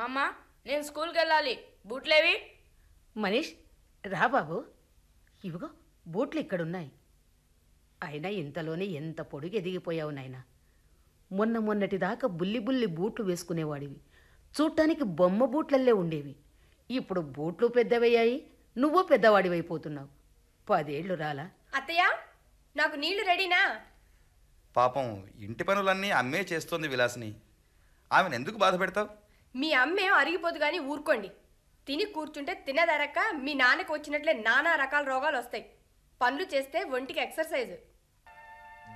అమ్మా నేను స్కూల్కి వెళ్ళాలి బూట్లేవి మనీష్ రా బాబు ఇవిగో బూట్లు ఇక్కడున్నాయి అయినా ఇంతలోనే ఎంత పొడుగు ఎదిగిపోయావు నాయనా మొన్న మొన్నటి దాకా బుల్లి బుల్లి బూట్లు వేసుకునేవాడివి చూడటానికి బొమ్మ బూట్లల్లే ఉండేవి ఇప్పుడు బూట్లు పెద్దవయ్యాయి నువ్వు పెద్దవాడివైపోతున్నావు పదేళ్ళు రాలా అత్తయ్య నాకు నీళ్లు రెడీనా పాపం ఇంటి పనులన్నీ అమ్మే చేస్తోంది విలాసిని ఆమెను ఎందుకు బాధ పెడతావు మీ అమ్మేం అరిగిపోదు కానీ ఊరుకోండి తిని కూర్చుంటే తినదరక్క మీ నాన్నకు వచ్చినట్లే నానా రకాల రోగాలు వస్తాయి పనులు చేస్తే ఒంటికి ఎక్సర్సైజ్